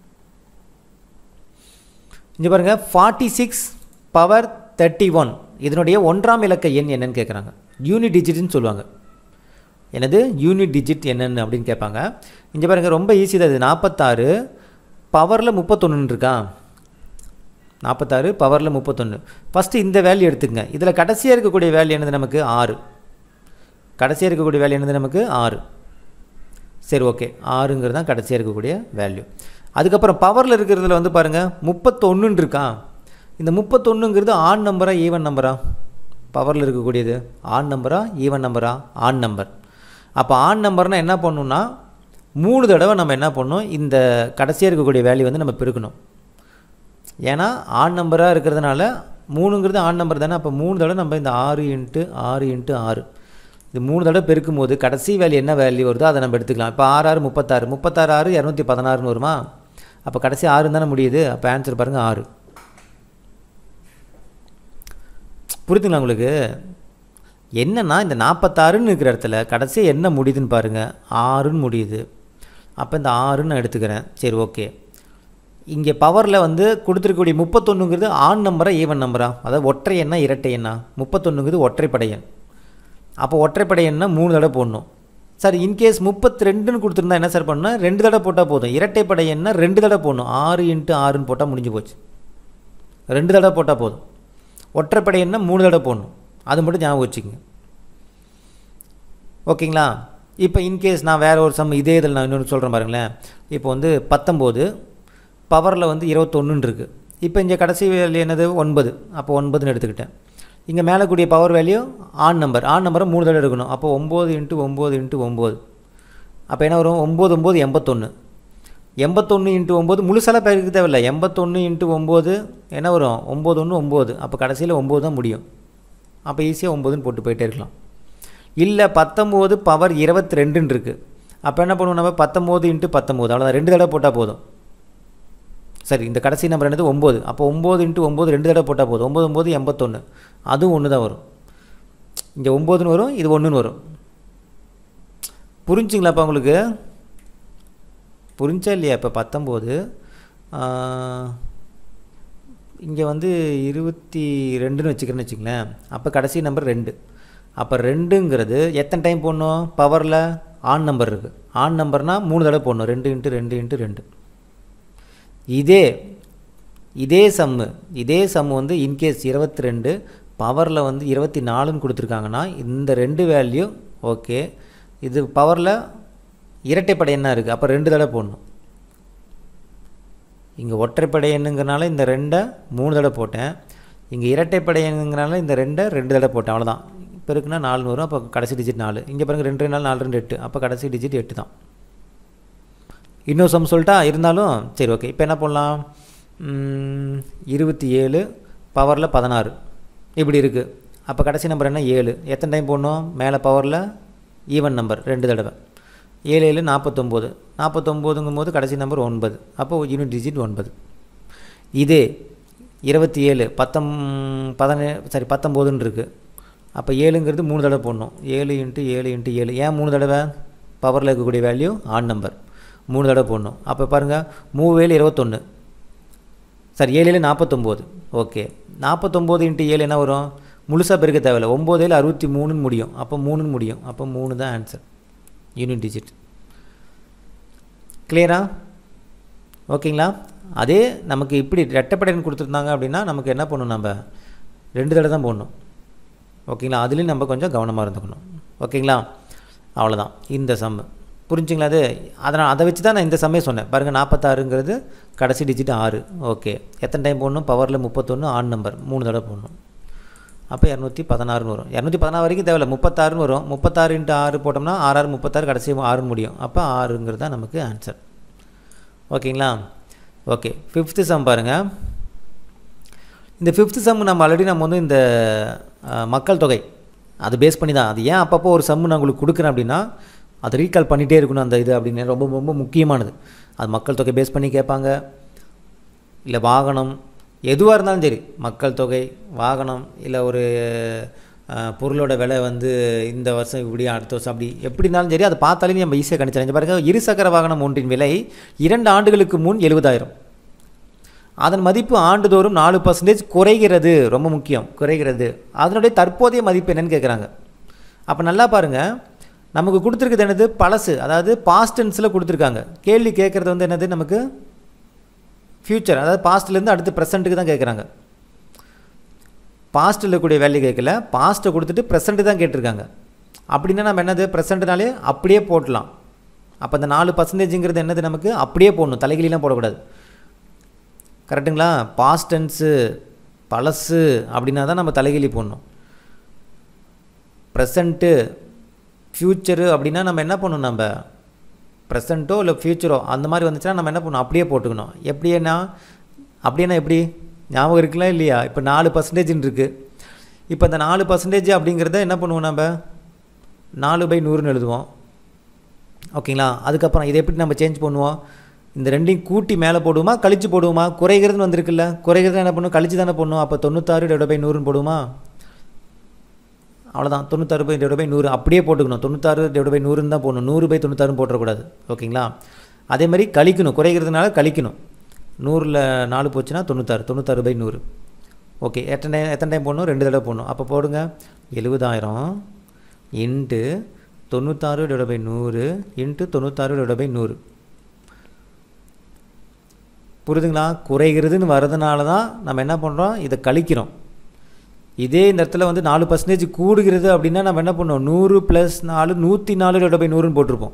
இங்கே பாருங்கள் forty six power thirty one இதனுடைய ஒன்றாம் இலக்க எண் என்னன்னு கேட்குறாங்க யூனிட் டிஜிட்னு சொல்லுவாங்க என்னது யூனிட் டிஜிட் என்னன்னு அப்படின்னு கேட்பாங்க இங்கே பாருங்கள் ரொம்ப ஈஸி தான் இது நாற்பத்தாறு பவரில் முப்பத்தொன்று இருக்கா நாற்பத்தாறு பவரில் முப்பத்தொன்று ஃபஸ்ட்டு இந்த வேல்யூ எடுத்துக்கங்க இதில் கடைசியாக இருக்கக்கூடிய வேல்யூ என்னது நமக்கு ஆறு கடைசியாக இருக்கக்கூடிய வேல்யூ என்னது நமக்கு ஆறு சரி ஓகே ஆறுங்கிறது தான் கடைசியாக இருக்கக்கூடிய வேல்யூ அதுக்கப்புறம் பவரில் இருக்கிறதுல வந்து பாருங்கள் முப்பத்தொன்றுன்னு இருக்கா இந்த முப்பத்தொன்றுங்கிறது ஆண் நம்பரா ஈவன் நம்பரா பவரில் இருக்கக்கூடியது ஆண் நம்பரா ஈவன் நம்பரா ஆண் நம்பர் அப்போ ஆண் நம்பர்னால் என்ன பண்ணணும்னா மூணு தடவை நம்ம என்ன பண்ணணும் இந்த கடைசியாக இருக்கக்கூடிய வேல்யூ வந்து நம்ம பெருக்கணும் ஏன்னா ஆண் நம்பராக இருக்கிறதுனால மூணுங்கிறது ஆண் நம்பர் தானே அப்போ மூணு தடவை நம்ம இந்த ஆறு இன்ட்டு ஆறு இன்ட்டு ஆறு இது மூணு தடவை பெருக்கும் போது கடைசி வேல்யூ என்ன வேல்யூ வருதோ அதை நம்ம எடுத்துக்கலாம் இப்போ ஆறு ஆறு முப்பத்தாறு முப்பத்தாறு ஆறு இரநூத்தி பதினாறுன்னு வருமா அப்போ கடைசி ஆறு தானே முடியுது அப்போ ஆன்சர் பாருங்கள் ஆறு புரியுதுங்களா உங்களுக்கு என்னன்னா இந்த நாற்பத்தாறுன்னு இருக்கிற இடத்துல கடைசியாக என்ன முடியுதுன்னு பாருங்கள் ஆறுன்னு முடியுது அப்போ இந்த ஆறுன்னு நான் எடுத்துக்கிறேன் சரி ஓகே இங்கே பவரில் வந்து கொடுத்துருக்கக்கூடிய முப்பத்தொன்றுங்கிறது ஆண் நம்பரா ஈவன் நம்பரா அதாவது ஒற்றை எண்ணா இரட்டை எண்ணா முப்பத்தொன்றுங்கிறது ஒற்றைப்படை எண் அப்போ ஒற்றைப்படை எண்ணை மூணு தடவை போடணும் சார் இன்கேஸ் முப்பத்தி ரெண்டுன்னு கொடுத்துருந்தா என்ன சார் பண்ணணும் ரெண்டு தடவை போட்டால் போதும் இரட்டைப்படை எண்ணை ரெண்டு தடவை போடணும் ஆறு இன்ட்டு ஆறுன்னு போட்டால் முடிஞ்சு போச்சு ரெண்டு தடவை போட்டால் போதும் ஒற்றைப்படை எண்ணை மூணு தடவை போடணும் அது மட்டும் ஞாபகம் வச்சுக்கோங்க ஓகேங்களா இப்போ இன்கேஸ் நான் வேறு ஒரு சம் இதே இதில் நான் இன்னொன்று சொல்கிறேன் பாருங்களேன் இப்போ வந்து பத்தொம்போது பவரில் வந்து இருபத்தொன்னுன்னு இருக்குது இப்போ இங்கே கடைசி வேல்யூ என்னது ஒன்பது அப்போ ஒன்பதுன்னு எடுத்துக்கிட்டேன் இங்கே மேலே கூடிய பவர் வேல்யூ ஆன் நம்பர் ஆன் நம்பரை மூணு தடவை எடுக்கணும் அப்போ ஒம்பது இன்ட்டு ஒம்பது இன்ட்டு ஒம்பது அப்போ என்ன வரும் ஒம்பது ஒம்பது எண்பத்தொன்று எண்பத்தொன்று இன்ட்டு ஒம்பது முழுசெல்லாம் பேருக்கு தேவையில்லை எண்பத்தொன்று இன்ட்டு ஒம்பது என்ன வரும் ஒம்பது ஒன்று ஒம்பது அப்போ கடைசியில் ஒம்பது தான் முடியும் அப்போ ஈஸியாக ஒம்பதுன்னு போட்டு போயிட்டே இருக்கலாம் இல்லை பத்தொம்போது பவர் இருபத்தி ரெண்டுன்னு இருக்குது அப்போ என்ன பண்ணுவோம் நம்ம பத்தொம்போது இன்ட்டு பத்தொம்போது அவ்வளோதான் ரெண்டு தடவை போட்டால் போதும் சரி இந்த கடைசி நம்பர் என்னது ஒம்பது அப்போ ஒம்பது இன்ட்டு ஒம்பது ரெண்டு தடவை போட்டால் போதும் ஒம்பது ஒம்பது எண்பத்தொன்று அதுவும் ஒன்று தான் வரும் இங்கே ஒம்போதுன்னு வரும் இது ஒன்றுன்னு வரும் புரிஞ்சுங்களாப்பா உங்களுக்கு புரிஞ்சா இல்லையா இப்போ பத்தொம்போது இங்கே வந்து இருபத்தி ரெண்டுன்னு வச்சுக்கிறேன்னு வச்சுங்களேன் அப்போ கடைசி நம்பர் ரெண்டு அப்போ ரெண்டுங்கிறது எத்தனை டைம் போடணும் பவரில் ஆன் நம்பர் இருக்குது ஆன் நம்பர்னால் மூணு தடவை போடணும் ரெண்டு இன்ட்டு ரெண்டு இன்ட்டு ரெண்டு இதே இதே சம்மு இதே சம்மு வந்து இன்கேஸ் இருபத்தி ரெண்டு பவரில் வந்து இருபத்தி நாலுன்னு கொடுத்துருக்காங்கன்னா இந்த ரெண்டு வேல்யூ ஓகே இது பவரில் இரட்டைப்படை என்ன இருக்குது அப்போ ரெண்டு தடவை போடணும் இங்கே ஒற்றைப்படை எண்ணுங்கிறனால இந்த ரெண்டை மூணு தடவை போட்டேன் இங்கே இரட்டைப்படை எண்ணுங்கிறனால இந்த ரெண்டை ரெண்டு தடவை போட்டேன் அவ்வளோதான் பெருக்குனா நாலு வரும் அப்போ கடைசி டிஜிட் நாலு இங்கே பாருங்கள் ரெண்டு ரெண்டு நாலு நாலு ரெண்டு எட்டு அப்போ கடைசி டிஜிட் எட்டு தான் இன்னொரு சம் சொல்லிட்டா இருந்தாலும் சரி ஓகே இப்போ என்ன பண்ணலாம் இருபத்தி ஏழு பவரில் பதினாறு இப்படி இருக்குது அப்போ கடைசி நம்பர் என்ன ஏழு எத்தனை டைம் போடணும் மேலே பவரில் ஈவன் நம்பர் ரெண்டு தடவை ஏழு ஏழு நாற்பத்தொம்போது நாற்பத்தொம்போதுங்கும் போது கடைசி நம்பர் ஒன்பது அப்போது யூனிட் டிஜிட் ஒன்பது இதே இருபத்தி ஏழு பத்தம் பதினே சாரி பத்தொம்போதுன்னு இருக்குது அப்போ ஏழுங்கிறது மூணு தடவை போடணும் ஏழு இன்ட்டு ஏழு இன்ட்டு ஏழு ஏன் மூணு தடவை பவரில் இருக்கக்கூடிய வேல்யூ ஆன் நம்பர் மூணு தடவை போடணும் அப்போ பாருங்கள் மூணு ஏழு இருபத்தொன்று சார் ஏழு ஏழு நாற்பத்தொம்போது ஓகே நாற்பத்தொம்போது இன்ட்டு ஏழு என்ன வரும் முழுசாக பெருக்க தேவையில்லை ஒம்பது ஏழு அறுபத்தி மூணுன்னு முடியும் அப்போ மூணுன்னு முடியும் அப்போ மூணு தான் ஆன்சர் யூனிட் டிஜிட் கிளியரா ஓகேங்களா அதே நமக்கு இப்படி ரெட்டப்படைன்னு கொடுத்துருந்தாங்க அப்படின்னா நமக்கு என்ன பண்ணணும் நம்ம ரெண்டு தடவை தான் போடணும் ஓகேங்களா அதுலேயும் நம்ம கொஞ்சம் கவனமாக இருந்துக்கணும் ஓகேங்களா அவ்வளோதான் இந்த சம்மு புரிஞ்சுங்களா அது அதனால் அதை வச்சு தான் நான் இந்த சமயம் சொன்னேன் பாருங்கள் நாற்பத்தாறுங்கிறது கடைசி டிஜிட் ஆறு ஓகே எத்தனை டைம் போடணும் பவரில் முப்பத்தொன்று ஆன் நம்பர் மூணு தடவை போடணும் அப்போ இரநூத்தி பதினாறுன்னு வரும் இரநூத்தி பதினாறு வரைக்கும் தேவையில்ல முப்பத்தாறுன்னு வரும் முப்பத்தாறு இன்ட்டு ஆறு போட்டோம்னா ஆறாறு முப்பத்தாறு கடைசி ஆறுன்னு முடியும் அப்போ ஆறுங்கிறது தான் நமக்கு ஆன்சர் ஓகேங்களா ஓகே ஃபிஃப்த்து சம் பாருங்கள் இந்த ஃபிஃப்த்து சம் நம்ம ஆல்ரெடி நம்ம வந்து இந்த மக்கள் தொகை அது பேஸ் பண்ணி தான் அது ஏன் அப்பப்போ ஒரு சம்மு நான் உங்களுக்கு கொடுக்குறேன் அப்படின்னா அதை ரீகால் பண்ணிகிட்டே இருக்கணும் அந்த இது அப்படின்னு ரொம்ப ரொம்ப முக்கியமானது அது மக்கள் தொகை பேஸ் பண்ணி கேட்பாங்க இல்லை வாகனம் எதுவாக இருந்தாலும் சரி மக்கள் தொகை வாகனம் இல்லை ஒரு பொருளோட விலை வந்து இந்த வருஷம் இப்படி அடுத்த வருஷம் அப்படி எப்படி இருந்தாலும் சரி அதை பார்த்தாலே நம்ம ஈஸியாக கணிச்சிடலாம் பாருங்கள் இருசக்கர வாகனம் ஒன்றின் விலை இரண்டு ஆண்டுகளுக்கு முன் எழுபதாயிரம் அதன் மதிப்பு ஆண்டுதோறும் நாலு பர்சன்டேஜ் குறைகிறது ரொம்ப முக்கியம் குறைகிறது அதனுடைய தற்போதைய மதிப்பு என்னன்னு கேட்குறாங்க அப்போ நல்லா பாருங்கள் நமக்கு கொடுத்துருக்குது என்னது பழசு அதாவது பாஸ்டன்ஸில் கொடுத்துருக்காங்க கேள்வி கேட்குறது வந்து என்னது நமக்கு ஃப்யூச்சர் அதாவது பாஸ்ட்லேருந்து அடுத்து ப்ரெசண்ட்டுக்கு தான் கேட்குறாங்க பாஸ்ட்டில் இருக்கக்கூடிய வேல்யூ கேட்கல பாஸ்ட்டை கொடுத்துட்டு ப்ரெசண்ட்டு தான் கேட்டிருக்காங்க அப்படின்னா நம்ம என்னது ப்ரெசண்ட்னாலே அப்படியே போட்டலாம் அப்போ அந்த நாலு பர்சன்டேஜுங்கிறது என்னது நமக்கு அப்படியே போடணும் தலைகிலாம் போடக்கூடாது கரெக்டுங்களா பாஸ்டன்ஸு பழசு அப்படின்னா தான் நம்ம தலைகிலி போடணும் ப்ரெசண்ட்டு ஃப்யூச்சரு அப்படின்னா நம்ம என்ன பண்ணணும் நம்ம ப்ரெசண்ட்டோ இல்லை ஃப்யூச்சரோ அந்த மாதிரி வந்துச்சுன்னா நம்ம என்ன பண்ணணும் அப்படியே போட்டுக்கணும் எப்படின்னா அப்படின்னா எப்படி ஞாபகம் இருக்கலாம் இல்லையா இப்போ நாலு பர்சன்டேஜ்னு இருக்குது இப்போ இந்த நாலு பர்சன்டேஜ் அப்படிங்கிறத என்ன பண்ணுவோம் நம்ம நாலு பை நூறுன்னு எழுதுவோம் ஓகேங்களா அதுக்கப்புறம் இதை எப்படி நம்ம சேஞ்ச் பண்ணுவோம் இந்த ரெண்டையும் கூட்டி மேலே போடுவோமா கழிச்சு போடுவோமா குறைகிறதுன்னு வந்திருக்குல்ல குறைகிறது என்ன பண்ணுவோம் கழிச்சு தானே பண்ணுவோம் அப்போ தொண்ணூத்தாறு டிவைட் பை நூறுன்னு போடுவோமா அவ்வளோதான் தொண்ணூத்தாறு பை டிவைட் பை நூறு அப்படியே போட்டுக்கணும் தொண்ணூத்தாறு டிவைட் பை நூறுன்னு தான் போடணும் நூறு பை தொண்ணூத்தாறுன்னு போட்டுறக்கூடாது ஓகேங்களா அதே மாதிரி கழிக்கணும் குறைகிறதுனால கழிக்கணும் நூறில் நாலு போச்சுன்னா தொண்ணூத்தாறு தொண்ணூத்தாறு பை நூறு ஓகே எத்தனை எத்தனை டைம் போடணும் ரெண்டு தடவை போடணும் அப்போ போடுங்க எழுபதாயிரம் இன்ட்டு தொண்ணூத்தாறு டிவைட் பை நூறு இன்ட்டு தொண்ணூத்தாறு டிவைட் பை நூறு புரியுதுங்களா குறைகிறதுன்னு வர்றதுனால தான் நம்ம என்ன பண்ணுறோம் இதை கழிக்கிறோம் இதே இந்த இடத்துல வந்து நாலு பர்சன்டேஜ் கூடுகிறது அப்படின்னா நம்ம என்ன பண்ணோம் நூறு ப்ளஸ் நாலு நூற்றி நாலு டிவைட் பை நூறுன்னு போட்டிருப்போம்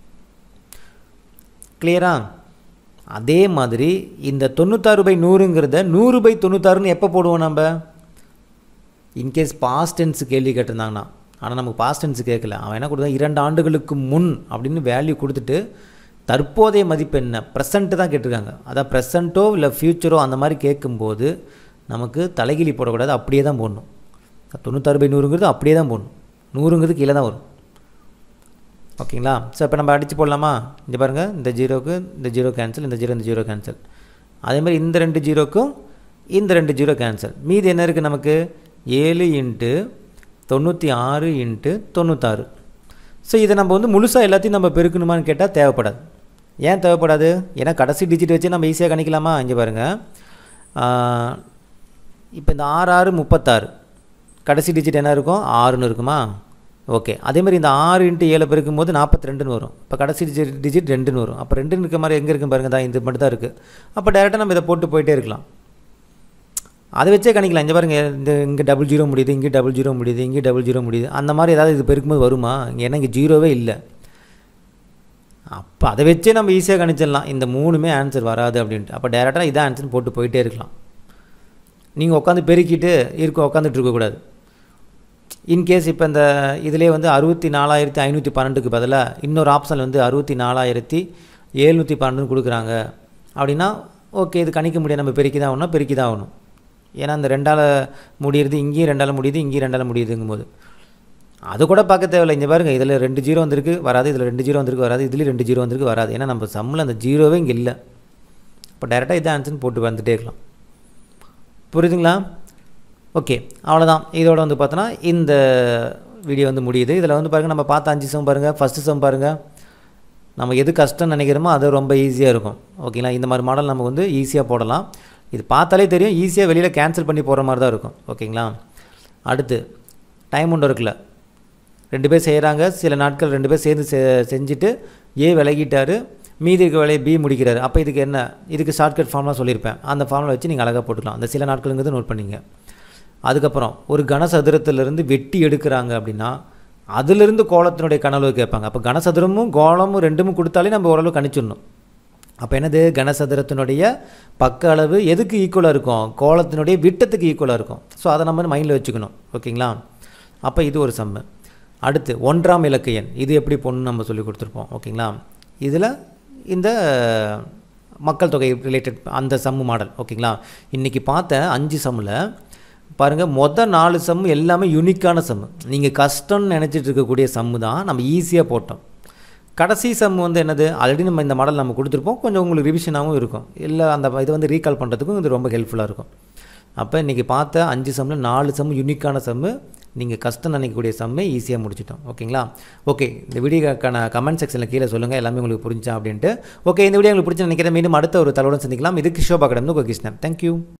கிளியரா அதே மாதிரி இந்த தொண்ணூத்தாறு பை நூறுங்கிறத நூறு பை தொண்ணூத்தாறுன்னு எப்போ போடுவோம் நம்ம இன்கேஸ் பாஸ்ட் டென்ஸ் கேள்வி கேட்டிருந்தாங்கன்னா ஆனால் நமக்கு பாஸ்ட் டென்ஸ் கேட்கல அவன் என்ன கொடுத்தா இரண்டு ஆண்டுகளுக்கு முன் அப்படின்னு வேல்யூ கொடுத்துட்டு தற்போதைய மதிப்பு என்ன ப்ரெசண்ட்டு தான் கேட்டிருக்காங்க அதான் ப்ரெசண்ட்டோ இல்லை ஃப்யூச்சரோ அந்த மாதிரி கேட்கும்போது நமக்கு தலைகிலி போடக்கூடாது அப்படியே தான் போடணும் தொண்ணூத்தாறு பை நூறுங்கிறது அப்படியே தான் போடணும் நூறுங்கிறது கீழே தான் வரும் ஓகேங்களா ஸோ இப்போ நம்ம அடித்து போடலாமா இங்கே பாருங்கள் இந்த ஜீரோக்கு இந்த ஜீரோ கேன்சல் இந்த ஜீரோ இந்த ஜீரோ கேன்சல் அதே மாதிரி இந்த ரெண்டு ஜீரோக்கும் இந்த ரெண்டு ஜீரோ கேன்சல் மீதி என்ன இருக்குது நமக்கு ஏழு இன்ட்டு தொண்ணூற்றி ஆறு இன்ட்டு தொண்ணூத்தாறு ஸோ இதை நம்ம வந்து முழுசாக எல்லாத்தையும் நம்ம பெருக்கணுமான்னு கேட்டால் தேவைப்படாது ஏன் தேவைப்படாது ஏன்னா கடைசி டிஜிட் வச்சு நம்ம ஈஸியாக கணிக்கலாமா இங்கே பாருங்கள் இப்போ இந்த ஆறு ஆறு முப்பத்தாறு கடைசி டிஜிட் என்ன இருக்கும் ஆறுன்னு இருக்குமா ஓகே அதே மாதிரி இந்த ஆறு இன்ட்டு ஏழை பெருக்கும் போது நாற்பத்தி ரெண்டுன்னு வரும் இப்போ கடைசி டிஜிட் டிஜிட் ரெண்டுன்னு வரும் அப்போ ரெண்டுன்னு இருக்க மாதிரி எங்கே இருக்குன்னு பாருங்கள் தான் இது மட்டும் தான் இருக்குது அப்போ டேரெக்டாக நம்ம இதை போட்டு போயிட்டே இருக்கலாம் அதை வச்சே கணிக்கலாம் இங்கே பாருங்கள் இந்த இங்கே டபுள் ஜீரோ முடியுது இங்கே டபுள் ஜீரோ முடியுது இங்கே டபுள் ஜீரோ முடியுது அந்த மாதிரி ஏதாவது இது பெருக்கும்போது வருமா இங்கே ஏன்னா இங்கே ஜீரோவே இல்லை அப்போ அதை வச்சே நம்ம ஈஸியாக கணிச்சிடலாம் இந்த மூணுமே ஆன்சர் வராது அப்படின்ட்டு அப்போ டேரெக்டாக இதான் ஆன்சர் போட்டு போயிட்டே இருக்கலாம் நீங்கள் உட்காந்து பெருக்கிட்டு இருக்க உட்காந்துட்டு இருக்கக்கூடாது இன்கேஸ் இப்போ இந்த இதிலே வந்து அறுபத்தி நாலாயிரத்தி ஐநூற்றி பன்னெண்டுக்கு பதிலாக இன்னொரு ஆப்ஷனில் வந்து அறுபத்தி நாலாயிரத்தி எழுநூற்றி பன்னெண்டுன்னு கொடுக்குறாங்க அப்படின்னா ஓகே இது கணிக்க முடியாது நம்ம பெருக்கி தான் ஆகணும் பெருக்கி தான் ஆகணும் ஏன்னா இந்த ரெண்டால் முடியுது இங்கேயும் ரெண்டால் முடியுது இங்கேயும் ரெண்டால் முடியுதுங்கும் போது அது கூட பார்க்க தேவையில்லை இங்கே பாருங்கள் இதில் ரெண்டு ஜீரோ வந்திருக்கு வராது இதில் ரெண்டு ஜீரோ வந்திருக்கு வராது இதுலேயும் ரெண்டு ஜீரோ வந்திருக்கு வராது ஏன்னா நம்ம சம்மில் அந்த ஜீரோவே இங்கே இல்லை இப்போ டேரெக்டாக இதான் ஆன்சர்னு போட்டு வந்துட்டே இருக்கலாம் புரியுதுங்களா ஓகே அவ்வளோதான் இதோட வந்து பார்த்தோன்னா இந்த வீடியோ வந்து முடியுது இதில் வந்து பாருங்கள் நம்ம பார்த்த அஞ்சு சம் பாருங்கள் ஃபஸ்ட்டு சம் பாருங்கள் நம்ம எது கஷ்டம்னு நினைக்கிறோமோ அது ரொம்ப ஈஸியாக இருக்கும் ஓகேங்களா இந்த மாதிரி மாடல் நம்ம வந்து ஈஸியாக போடலாம் இது பார்த்தாலே தெரியும் ஈஸியாக வெளியில் கேன்சல் பண்ணி போகிற மாதிரி தான் இருக்கும் ஓகேங்களா அடுத்து டைம் ஒன்று இருக்குல்ல ரெண்டு பேர் செய்கிறாங்க சில நாட்கள் ரெண்டு பேர் சேர்ந்து செ செஞ்சுட்டு ஏ விலகிட்டார் மீதி இருக்க வேலையை பி முடிக்கிறாரு அப்போ இதுக்கு என்ன இதுக்கு ஷார்ட்கட் ஃபார்ம்லாம் சொல்லியிருப்பேன் அந்த ஃபார்மில் வச்சு நீங்கள் அழகாக போட்டுக்கலாம் அந்த சில நாட்களுங்கிறது நோட் பண்ணிங்க அதுக்கப்புறம் ஒரு கனசதுரத்திலிருந்து வெட்டி எடுக்கிறாங்க அப்படின்னா அதிலிருந்து கோலத்தினுடைய கனவு கேட்பாங்க அப்போ கனசதுரமும் கோலமும் ரெண்டுமும் கொடுத்தாலே நம்ம ஓரளவு கணிச்சிடணும் அப்போ என்னது கனசதுரத்தினுடைய பக்க அளவு எதுக்கு ஈக்குவலாக இருக்கும் கோலத்தினுடைய விட்டத்துக்கு ஈக்குவலாக இருக்கும் ஸோ அதை நம்ம மைண்டில் வச்சுக்கணும் ஓகேங்களா அப்போ இது ஒரு சம்மு அடுத்து ஒன்றாம் இலக்கு எண் இது எப்படி பொண்ணு நம்ம சொல்லி கொடுத்துருப்போம் ஓகேங்களா இதில் இந்த மக்கள் தொகை ரிலேட்டட் அந்த சம்மு மாடல் ஓகேங்களா இன்றைக்கி பார்த்த அஞ்சு சம்மில் பாருங்கள் மொதல் நாலு சம்மு எல்லாமே யூனிக்கான சம்மு நீங்கள் கஷ்டம்னு நினச்சிட்டு இருக்கக்கூடிய சம்மு தான் நம்ம ஈஸியாக போட்டோம் கடைசி சம் வந்து என்னது ஆல்ரெடி நம்ம இந்த மாடல் நம்ம கொடுத்துருப்போம் கொஞ்சம் உங்களுக்கு ரிவிஷனாகவும் இருக்கும் இல்லை அந்த இதை வந்து ரீகால் பண்ணுறதுக்கும் இது ரொம்ப ஹெல்ப்ஃபுல்லாக இருக்கும் அப்போ இன்றைக்கி பார்த்த அஞ்சு சம்மில் நாலு சம்மு யூனிக்கான சம்மு நீங்கள் கஷ்டம் நினைக்கக்கூடிய சம்மே ஈஸியாக முடிச்சிட்டோம் ஓகேங்களா ஓகே இந்த வீடியோக்கான கமெண்ட் செக்ஷனில் கீழே சொல்லுங்கள் எல்லாமே உங்களுக்கு புரிஞ்சா அப்படின்ட்டு ஓகே இந்த வீடியோ உங்களுக்கு பிடிச்சி நினைக்கிறேன் மீண்டும் அடுத்த ஒரு தலைவுடன் சந்திக்கலாம் இது கிஷோபா கடந்து கிருஷ்ணன் தேங்க்யூ